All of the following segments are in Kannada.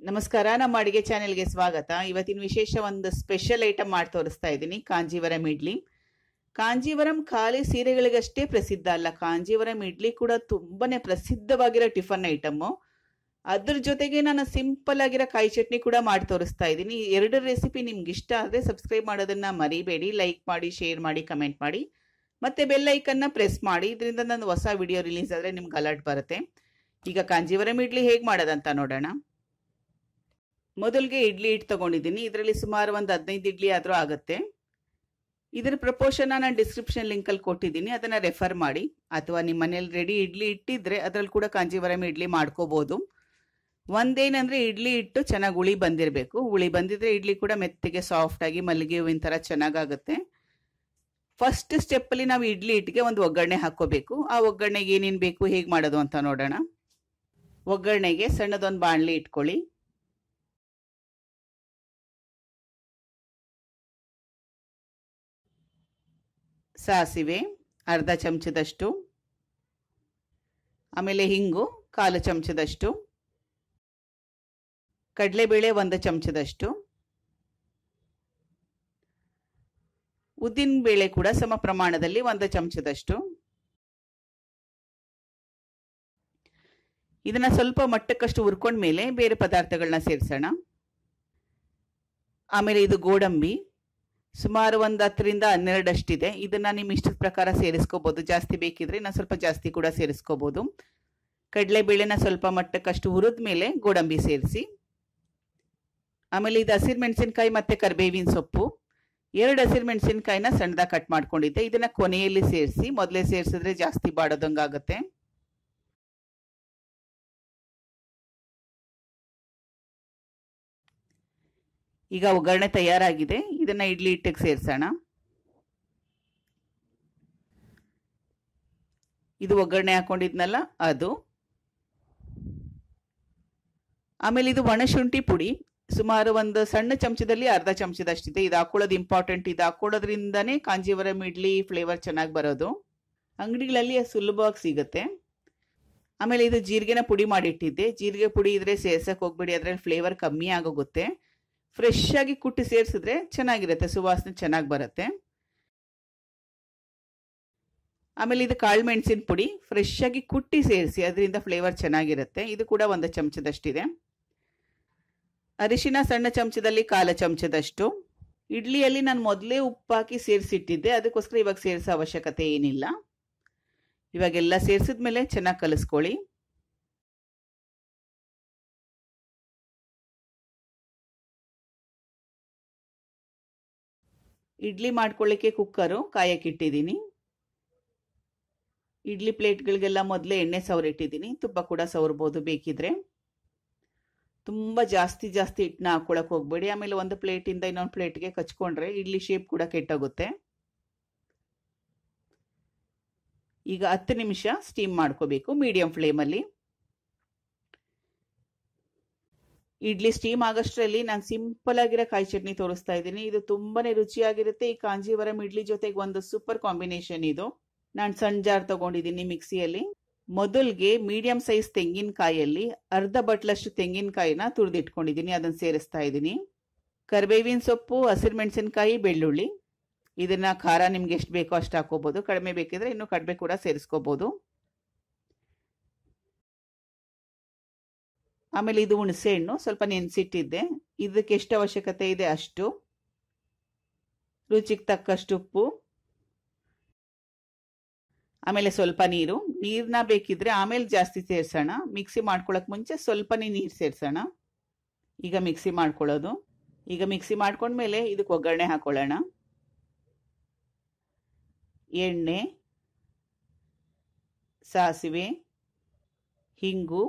ನಮಸ್ಕಾರ ನಮ್ಮ ಅಡಿಗೆ ಚಾನೆಲ್ಗೆ ಸ್ವಾಗತ ಇವತ್ತಿನ ವಿಶೇಷ ಒಂದು ಸ್ಪೆಷಲ್ ಐಟಮ್ ಮಾಡಿ ತೋರಿಸ್ತಾ ಇದ್ದೀನಿ ಕಾಂಜೀವರಂ ಇಡ್ಲಿ ಕಾಂಜೀವರಂ ಖಾಲಿ ಸೀರೆಗಳಿಗಷ್ಟೇ ಪ್ರಸಿದ್ಧ ಅಲ್ಲ ಕಾಂಜೀವರಂ ಇಡ್ಲಿ ಕೂಡ ತುಂಬಾನೇ ಪ್ರಸಿದ್ಧವಾಗಿರೋ ಟಿಫನ್ ಐಟಮ್ಮು ಅದ್ರ ಜೊತೆಗೆ ನಾನು ಸಿಂಪಲ್ ಆಗಿರೋ ಕಾಯಿ ಚಟ್ನಿ ಕೂಡ ಮಾಡಿ ತೋರಿಸ್ತಾ ಇದ್ದೀನಿ ಈ ಎರಡು ರೆಸಿಪಿ ನಿಮ್ಗೆ ಇಷ್ಟ ಆದರೆ ಸಬ್ಸ್ಕ್ರೈಬ್ ಮಾಡೋದನ್ನ ಮರಿಬೇಡಿ ಲೈಕ್ ಮಾಡಿ ಶೇರ್ ಮಾಡಿ ಕಮೆಂಟ್ ಮಾಡಿ ಮತ್ತೆ ಬೆಲ್ ಐಕನ್ನ ಪ್ರೆಸ್ ಮಾಡಿ ಇದರಿಂದ ನನ್ನ ಹೊಸ ವಿಡಿಯೋ ರಿಲೀಸ್ ಆದರೆ ನಿಮ್ಗೆ ಅಲರ್ಟ್ ಬರುತ್ತೆ ಈಗ ಕಾಂಜೀವರಂ ಇಡ್ಲಿ ಹೇಗೆ ಮಾಡೋದಂತ ನೋಡೋಣ ಮೊದಲಿಗೆ ಇಡ್ಲಿ ಹಿಟ್ಟು ತಗೊಂಡಿದ್ದೀನಿ ಇದರಲ್ಲಿ ಸುಮಾರು ಒಂದು ಹದಿನೈದು ಇಡ್ಲಿ ಆದರೂ ಆಗುತ್ತೆ ಇದರ ಪ್ರಪೋರ್ಷನ್ ನಾನು ಡಿಸ್ಕ್ರಿಪ್ಷನ್ ಲಿಂಕಲ್ಲಿ ಕೊಟ್ಟಿದ್ದೀನಿ ಅದನ್ನು ರೆಫರ್ ಮಾಡಿ ಅಥವಾ ನಿಮ್ಮ ಮನೇಲಿ ರೆಡಿ ಇಡ್ಲಿ ಇಟ್ಟಿದ್ರೆ ಅದರಲ್ಲಿ ಕೂಡ ಕಾಂಜೀವರಂ ಇಡ್ಲಿ ಮಾಡ್ಕೋಬೋದು ಒಂದೇನಂದ್ರೆ ಇಡ್ಲಿ ಇಟ್ಟು ಚೆನ್ನಾಗಿ ಹುಳಿ ಬಂದಿರಬೇಕು ಹುಳಿ ಬಂದಿದ್ರೆ ಇಡ್ಲಿ ಕೂಡ ಮೆತ್ತಗೆ ಸಾಫ್ಟ್ ಆಗಿ ಮಲ್ಲಿಗೆ ಹೂವಿನ ಥರ ಚೆನ್ನಾಗಾಗುತ್ತೆ ಫಸ್ಟ್ ಸ್ಟೆಪ್ಪಲ್ಲಿ ನಾವು ಇಡ್ಲಿ ಹಿಟ್ಟಿಗೆ ಒಂದು ಒಗ್ಗರಣೆ ಹಾಕೋಬೇಕು ಆ ಒಗ್ಗರಣೆಗೆ ಏನೇನು ಬೇಕು ಹೇಗೆ ಮಾಡೋದು ಅಂತ ನೋಡೋಣ ಒಗ್ಗರಣೆಗೆ ಸಣ್ಣದೊಂದು ಬಾಣಲಿ ಇಟ್ಕೊಳ್ಳಿ ಸಾಸಿವೆ ಅರ್ಧ ಚಮಚದಷ್ಟು ಆಮೇಲೆ ಹಿಂಗು ಕಾಲು ಚಮಚದಷ್ಟು ಕಡಲೆಬೇಳೆ ಒಂದು ಚಮಚದಷ್ಟು ಉದ್ದಿನ ಬೇಳೆ ಕೂಡ ಸಮ ಪ್ರಮಾಣದಲ್ಲಿ ಒಂದು ಚಮಚದಷ್ಟು ಇದನ್ನ ಸ್ವಲ್ಪ ಮಟ್ಟಕ್ಕಷ್ಟು ಹುರ್ಕೊಂಡ ಮೇಲೆ ಬೇರೆ ಪದಾರ್ಥಗಳನ್ನ ಸೇರಿಸೋಣ ಆಮೇಲೆ ಇದು ಗೋಡಂಬಿ ಸುಮಾರು ಒಂದು ಹತ್ತರಿಂದ ಹನ್ನೆರಡಷ್ಟಿದೆ ಇದನ್ನ ನಿಮ್ಮ ಇಷ್ಟದ ಪ್ರಕಾರ ಸೇರಿಸ್ಕೋಬಹುದು ಜಾಸ್ತಿ ಬೇಕಿದ್ರೆ ನಾನು ಸ್ವಲ್ಪ ಜಾಸ್ತಿ ಕೂಡ ಸೇರಿಸ್ಕೋಬಹುದು ಕಡಲೆಬೇಳೆನ ಸ್ವಲ್ಪ ಮಟ್ಟಕ್ಕಷ್ಟು ಹುರಿದ ಮೇಲೆ ಗೋಡಂಬಿ ಸೇರಿಸಿ ಆಮೇಲೆ ಇದು ಹಸಿರು ಮೆಣಸಿನ್ಕಾಯಿ ಮತ್ತೆ ಕರಿಬೇವಿನ ಸೊಪ್ಪು ಎರಡು ಹಸಿರು ಮೆಣಸಿನ್ಕಾಯಿನ ಸಣ್ಣದಾಗಿ ಕಟ್ ಮಾಡ್ಕೊಂಡಿದ್ದೆ ಇದನ್ನ ಕೊನೆಯಲ್ಲಿ ಸೇರಿಸಿ ಮೊದಲೇ ಸೇರಿಸಿದ್ರೆ ಜಾಸ್ತಿ ಬಾಡೋದಂಗಾಗುತ್ತೆ ಈಗ ಒಗ್ಗರಣೆ ತಯಾರಾಗಿದೆ ಇದನ್ನ ಇಡ್ಲಿ ಹಿಟ್ಟಿಗೆ ಸೇರಿಸೋಣ ಇದು ಒಗ್ಗರಣೆ ಹಾಕೊಂಡಿದ್ನಲ್ಲ ಅದು ಆಮೇಲೆ ಇದು ಒಣಶುಂಠಿ ಪುಡಿ ಸುಮಾರು ಒಂದು ಸಣ್ಣ ಚಮಚದಲ್ಲಿ ಅರ್ಧ ಚಮಚದಷ್ಟಿದೆ ಇದು ಹಾಕೊಳ್ಳೋದು ಇಂಪಾರ್ಟೆಂಟ್ ಇದು ಹಾಕೊಳ್ಳೋದ್ರಿಂದನೇ ಕಾಂಜೀವರಂ ಇಡ್ಲಿ ಫ್ಲೇವರ್ ಚೆನ್ನಾಗಿ ಬರೋದು ಅಂಗಡಿಗಳಲ್ಲಿ ಸುಲಭವಾಗಿ ಸಿಗುತ್ತೆ ಆಮೇಲೆ ಇದು ಜೀರಿಗೆನ ಪುಡಿ ಮಾಡಿಟ್ಟಿದ್ದೆ ಜೀರಿಗೆ ಪುಡಿ ಇದ್ರೆ ಸೇರ್ಸಕ್ ಹೋಗ್ಬೇಡಿ ಅದ್ರಲ್ಲಿ ಫ್ಲೇವರ್ ಕಮ್ಮಿ ಆಗೋಗುತ್ತೆ ಫ್ರೆಶ್ ಆಗಿ ಕುಟ್ಟಿ ಸೇರಿಸಿದ್ರೆ ಚೆನ್ನಾಗಿರುತ್ತೆ ಸುವಾಸನೆ ಚೆನ್ನಾಗಿ ಬರುತ್ತೆ ಆಮೇಲೆ ಇದು ಕಾಳು ಮೆಣಸಿನ ಪುಡಿ ಫ್ರೆಶ್ ಆಗಿ ಕುಟ್ಟಿ ಸೇರಿಸಿ ಅದರಿಂದ ಫ್ಲೇವರ್ ಚೆನ್ನಾಗಿರುತ್ತೆ ಇದು ಕೂಡ ಒಂದು ಚಮಚದಷ್ಟಿದೆ ಅರಿಶಿನ ಸಣ್ಣ ಚಮಚದಲ್ಲಿ ಕಾಲ ಚಮಚದಷ್ಟು ಇಡ್ಲಿಯಲ್ಲಿ ನಾನು ಮೊದಲೇ ಉಪ್ಪು ಹಾಕಿ ಸೇರಿಸಿಟ್ಟಿದ್ದೆ ಅದಕ್ಕೋಸ್ಕರ ಇವಾಗ ಸೇರಿಸೋ ಅವಶ್ಯಕತೆ ಏನಿಲ್ಲ ಇವಾಗೆಲ್ಲ ಸೇರಿಸಿದ್ಮೇಲೆ ಚೆನ್ನಾಗಿ ಕಲಿಸ್ಕೊಳ್ಳಿ ಇಡ್ಲಿ ಮಾಡ್ಕೊಳ್ಳಿಕ್ಕೆ ಕುಕ್ಕರು ಕಾಯಕ್ಕಿಟ್ಟಿದ್ದೀನಿ ಇಡ್ಲಿ ಪ್ಲೇಟ್ಗಳಿಗೆಲ್ಲ ಮೊದಲೇ ಎಣ್ಣೆ ಸವರಿಟ್ಟಿದ್ದೀನಿ ತುಪ್ಪ ಕೂಡ ಸವರ್ಬೋದು ಬೇಕಿದ್ರೆ ತುಂಬ ಜಾಸ್ತಿ ಜಾಸ್ತಿ ಹಿಟ್ಟನ್ನ ಹಾಕೊಳಕ್ ಹೋಗ್ಬೇಡಿ ಆಮೇಲೆ ಒಂದು ಪ್ಲೇಟಿಂದ ಇನ್ನೊಂದು ಪ್ಲೇಟ್ಗೆ ಕಚ್ಕೊಂಡ್ರೆ ಇಡ್ಲಿ ಶೇಪ್ ಕೂಡ ಕೆಟ್ಟೋಗುತ್ತೆ ಈಗ ಹತ್ತು ನಿಮಿಷ ಸ್ಟೀಮ್ ಮಾಡ್ಕೋಬೇಕು ಮೀಡಿಯಂ ಫ್ಲೇಮಲ್ಲಿ ಇಡ್ಲಿ ಸ್ಟೀಮ್ ಆಗಷ್ಟರಲ್ಲಿ ನಾನು ಸಿಂಪಲ್ ಆಗಿರೋ ಕಾಯಿ ಚಟ್ನಿ ತೋರಿಸ್ತಾ ಇದ್ದೀನಿ ಇದು ತುಂಬಾನೇ ರುಚಿಯಾಗಿರುತ್ತೆ ಈ ಕಾಂಜೀವರಂ ಇಡ್ಲಿ ಜೊತೆಗೆ ಒಂದು ಸೂಪರ್ ಕಾಂಬಿನೇಷನ್ ಇದು ನಾನು ಸಣ್ಣ ಜಾರ್ ತಗೊಂಡಿದ್ದೀನಿ ಮಿಕ್ಸಿಯಲ್ಲಿ ಮೊದಲ್ಗೆ ಮೀಡಿಯಂ ಸೈಜ್ ತೆಂಗಿನಕಾಯಲ್ಲಿ ಅರ್ಧ ಬಟ್ಲಷ್ಟು ತೆಂಗಿನಕಾಯಿನ ತುರಿದಿಟ್ಕೊಂಡಿದ್ದೀನಿ ಅದನ್ನು ಸೇರಿಸ್ತಾ ಇದ್ದೀನಿ ಕರಿಬೇವಿನ ಸೊಪ್ಪು ಹಸಿರು ಮೆಣಸಿನಕಾಯಿ ಬೆಳ್ಳುಳ್ಳಿ ಇದನ್ನ ಖಾರ ನಿಮ್ಗೆ ಎಷ್ಟು ಬೇಕೋ ಅಷ್ಟು ಹಾಕೋಬಹುದು ಕಡಿಮೆ ಬೇಕಿದ್ರೆ ಇನ್ನು ಕಡಿಮೆ ಕೂಡ ಸೇರಿಸ್ಕೋಬಹುದು ಆಮೇಲೆ ಇದು ಹುಣಸೆ ಹಣ್ಣು ಸ್ವಲ್ಪ ನೆನೆಸಿಟ್ಟಿದ್ದೆ ಇದಕ್ಕೆ ಎಷ್ಟು ಅವಶ್ಯಕತೆ ಇದೆ ಅಷ್ಟು ರುಚಿಗೆ ತಕ್ಕಷ್ಟು ಉಪ್ಪು ಆಮೇಲೆ ಸ್ವಲ್ಪ ನೀರು ನೀರ್ನ ಬೇಕಿದ್ರೆ ಆಮೇಲೆ ಜಾಸ್ತಿ ಸೇರ್ಸೋಣ ಮಿಕ್ಸಿ ಮಾಡ್ಕೊಳಕ್ ಮುಂಚೆ ಸ್ವಲ್ಪನೇ ನೀರು ಸೇರ್ಸೋಣ ಈಗ ಮಿಕ್ಸಿ ಮಾಡ್ಕೊಳ್ಳೋದು ಈಗ ಮಿಕ್ಸಿ ಮಾಡ್ಕೊಂಡ್ಮೇಲೆ ಇದಕ್ಕೆ ಒಗ್ಗರಣೆ ಹಾಕೊಳ್ಳೋಣ ಎಣ್ಣೆ ಸಾಸಿವೆ ಹಿಂಗು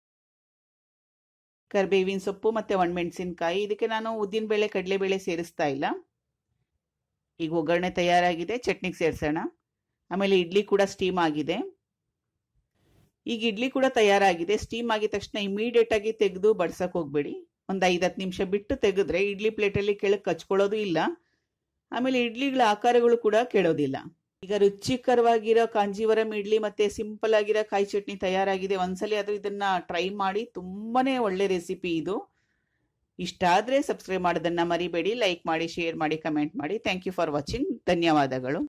ಕರಿಬೇವಿನ ಸೊಪ್ಪು ಮತ್ತೆ ಒಣಮೆಣಸಿನ್ಕಾಯಿ ಇದಕ್ಕೆ ನಾನು ಉದ್ದಿನ ಬೇಳೆ ಕಡಲೆಬೇಳೆ ಸೇರಿಸ್ತಾ ಇಲ್ಲ ಈಗ ಒಗ್ಗರಣೆ ತಯಾರಾಗಿದೆ ಚಟ್ನಿಗೆ ಸೇರಿಸೋಣ ಆಮೇಲೆ ಇಡ್ಲಿ ಕೂಡ ಸ್ಟೀಮ್ ಆಗಿದೆ ಈಗ ಇಡ್ಲಿ ಕೂಡ ತಯಾರಾಗಿದೆ ಸ್ಟೀಮ್ ಆಗಿದ ತಕ್ಷಣ ಇಮಿಡಿಯೇಟ್ ಆಗಿ ತೆಗೆದು ಬಡ್ಸಕ್ ಹೋಗ್ಬೇಡಿ ಒಂದು ಐದತ್ತು ನಿಮಿಷ ಬಿಟ್ಟು ತೆಗೆದ್ರೆ ಇಡ್ಲಿ ಪ್ಲೇಟಲ್ಲಿ ಕೆಳಗೆ ಕಚ್ಕೊಳ್ಳೋದು ಇಲ್ಲ ಆಮೇಲೆ ಇಡ್ಲಿಗಳ ಆಕಾರಗಳು ಕೂಡ ಕೆಡೋದಿಲ್ಲ ಈಗ ರುಚಿಕರವಾಗಿರೋ ಕಾಂಜೀವರಂ ಇಡ್ಲಿ ಮತ್ತೆ ಸಿಂಪಲ್ ಆಗಿರೋ ಕಾಯಿ ಚಟ್ನಿ ತಯಾರಾಗಿದೆ ಒಂದ್ಸಲಿ ಆದ್ರೂ ಇದನ್ನ ಟ್ರೈ ಮಾಡಿ ತುಂಬಾನೇ ಒಳ್ಳೆ ರೆಸಿಪಿ ಇದು ಇಷ್ಟ ಆದರೆ ಸಬ್ಸ್ಕ್ರೈಬ್ ಮಾಡೋದನ್ನು ಮರಿಬೇಡಿ ಲೈಕ್ ಮಾಡಿ ಶೇರ್ ಮಾಡಿ ಕಮೆಂಟ್ ಮಾಡಿ ಥ್ಯಾಂಕ್ ಯು ಫಾರ್ ವಾಚಿಂಗ್ ಧನ್ಯವಾದಗಳು